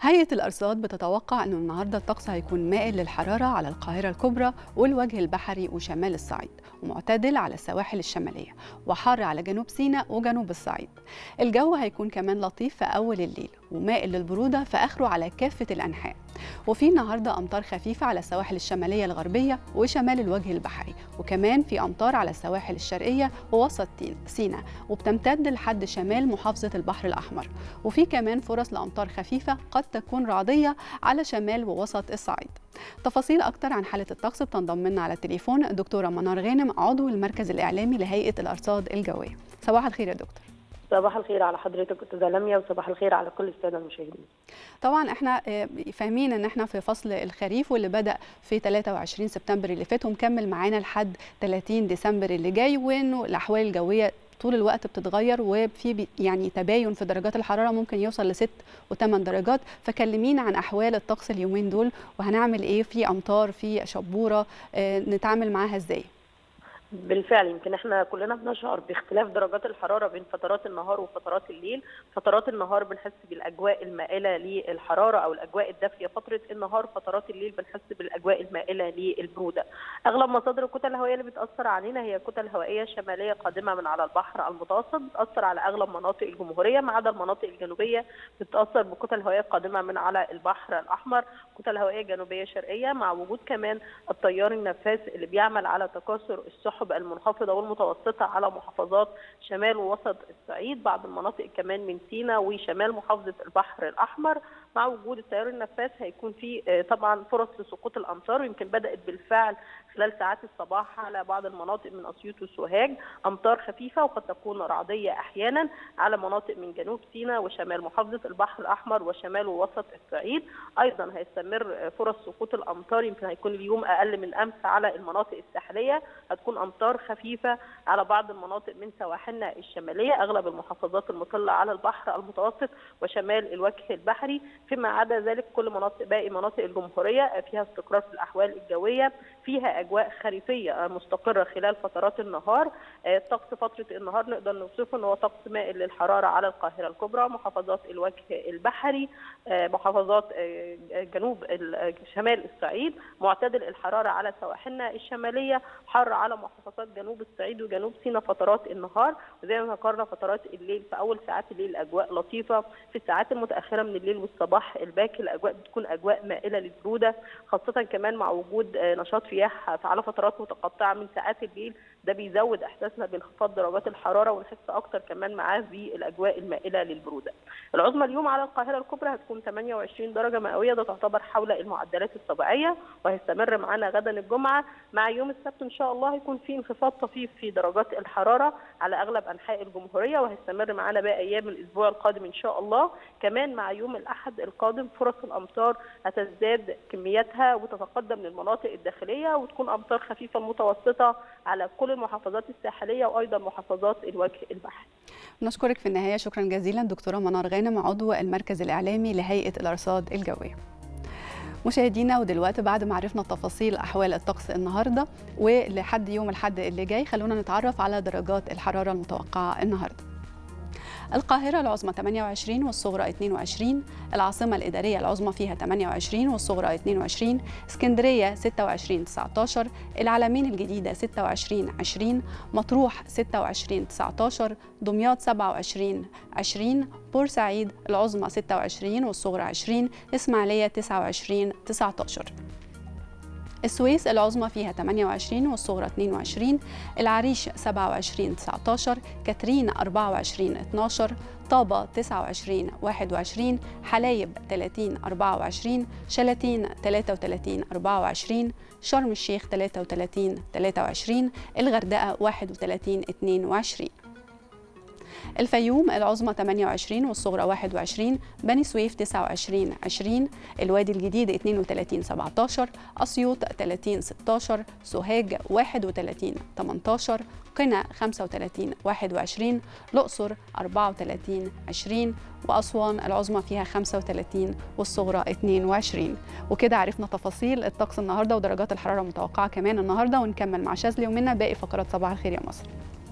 هيئة الأرصاد بتتوقع أنه النهاردة الطقس هيكون مائل للحرارة على القاهرة الكبرى والوجه البحري وشمال الصعيد ومعتدل على السواحل الشمالية وحار على جنوب سيناء وجنوب الصعيد الجو هيكون كمان لطيف في أول الليل ومائل للبرودة في آخره على كافة الأنحاء وفي النهارده امطار خفيفه على السواحل الشماليه الغربيه وشمال الوجه البحري وكمان في امطار على السواحل الشرقيه ووسط سيناء وبتمتد لحد شمال محافظه البحر الاحمر وفي كمان فرص لامطار خفيفه قد تكون رعديه على شمال ووسط الصعيد تفاصيل اكتر عن حاله الطقس بتنضم لنا على التليفون الدكتوره منار غانم عضو المركز الاعلامي لهيئه الارصاد الجويه صباح الخير يا دكتور صباح الخير على حضرتك استاذه لميا وصباح الخير على كل الساده المشاهدين. طبعا احنا فاهمين ان احنا في فصل الخريف واللي بدا في 23 سبتمبر اللي فات ومكمل معانا لحد 30 ديسمبر اللي جاي وانه الاحوال الجويه طول الوقت بتتغير وفي يعني تباين في درجات الحراره ممكن يوصل لست وثمان درجات فكلمينا عن احوال الطقس اليومين دول وهنعمل ايه في امطار في شبوره نتعامل معاها ازاي بالفعل يمكن احنا كلنا بنشعر باختلاف درجات الحراره بين فترات النهار وفترات الليل، فترات النهار بنحس بالاجواء المائله للحراره او الاجواء الدافيه، فتره النهار فترات الليل بنحس بالاجواء المائله للبروده. اغلب مصادر الكتل الهوائيه اللي بتاثر علينا هي كتل هوائيه شماليه قادمه من على البحر المتوسط بتاثر على اغلب مناطق الجمهوريه ما عدا المناطق الجنوبيه بتتاثر بكتل هوائيه قادمه من على البحر الاحمر، كتل هوائيه جنوبيه شرقيه مع وجود كمان التيار النفاث اللي بيعمل على تكاثر السحب السحب المنخفضه والمتوسطه على محافظات شمال ووسط الصعيد بعض المناطق كمان من سيناء وشمال محافظه البحر الاحمر مع وجود التيار النفاث هيكون في طبعا فرص لسقوط الامطار ويمكن بدات بالفعل خلال ساعات الصباح على بعض المناطق من اسيوط وسوهاج امطار خفيفه وقد تكون رعديه احيانا على مناطق من جنوب سيناء وشمال محافظه البحر الاحمر وشمال ووسط الصعيد ايضا هيستمر فرص سقوط الامطار يمكن هيكون اليوم اقل من امس على المناطق الساحليه هتكون امطار خفيفه على بعض المناطق من سواحلنا الشماليه اغلب المحافظات المطله على البحر المتوسط وشمال الوجه البحري فيما عدا ذلك كل مناطق باقي مناطق الجمهوريه فيها استقرار في الاحوال الجويه فيها اجواء خريفيه مستقره خلال فترات النهار طقس فتره النهار نقدر نوصفه ان هو طقس مائل للحراره على القاهره الكبرى محافظات الوجه البحري محافظات جنوب شمال الصعيد معتدل الحراره على سواحلنا الشماليه حر على محافظات جنوب الصعيد وجنوب سيناء فترات النهار وزي ما ذكرنا فترات الليل في اول ساعات الليل الاجواء لطيفه في الساعات المتاخره من الليل والصباح الباكر الاجواء بتكون اجواء مائله للبروده خاصه كمان مع وجود نشاط رياح على فترات متقطعه من ساعات الليل ده بيزود احساسنا بانخفاض درجات الحراره ونحس اكتر كمان معاه بالاجواء المائله للبروده. العظمى اليوم على القاهره الكبرى هتكون 28 درجه مئويه ده تعتبر حول المعدلات الطبيعيه وهيستمر معانا غدا الجمعه مع يوم السبت ان شاء الله هيكون في انخفاض طفيف في درجات الحراره على اغلب انحاء الجمهوريه وهيستمر معانا باقي ايام الاسبوع القادم ان شاء الله كمان مع يوم الاحد القادم فرص الامطار هتزداد كمياتها وتتقدم للمناطق الداخليه وتكون امطار خفيفه متوسطه على كل المحافظات الساحليه وايضا محافظات الوجه البحري. نشكرك في النهايه شكرا جزيلا دكتوره منار غانم عضو المركز الاعلامي لهيئه الارصاد الجويه. مشاهدينا ودلوقتي بعد ما عرفنا تفاصيل احوال الطقس النهارده ولحد يوم الحد اللي جاي خلونا نتعرف على درجات الحراره المتوقعه النهارده. القاهرة العظمى 28 والصغرى 22 العاصمة الإدارية العظمى فيها 28 والصغرى 22 اسكندرية 26 19 العلمين الجديدة 26 20 مطروح 26 19 دمياط 27 20 بورسعيد العظمى 26 والصغرى 20 إسماعيلية 29 19 السويس العظمى فيها 28 والصغرى 22 العريش 27 19 كاترين 24 12 طابة 29 21 حلايب 30 24 شلاتين 33 24 شرم الشيخ 33 23 الغردقة 31 22 الفيوم العظمى 28 والصغرى 21 بني سويف 29 20 الوادي الجديد 32 17 أسيوط 30 16 سوهاج 31 18 قنا 35 21 الأقصر 34 20 وأسوان العظمى فيها 35 والصغرى 22 وكده عرفنا تفاصيل الطقس النهارده ودرجات الحرارة المتوقعة كمان النهارده ونكمل مع شاذلي ومنا باقي فقرات صباح الخير يا مصر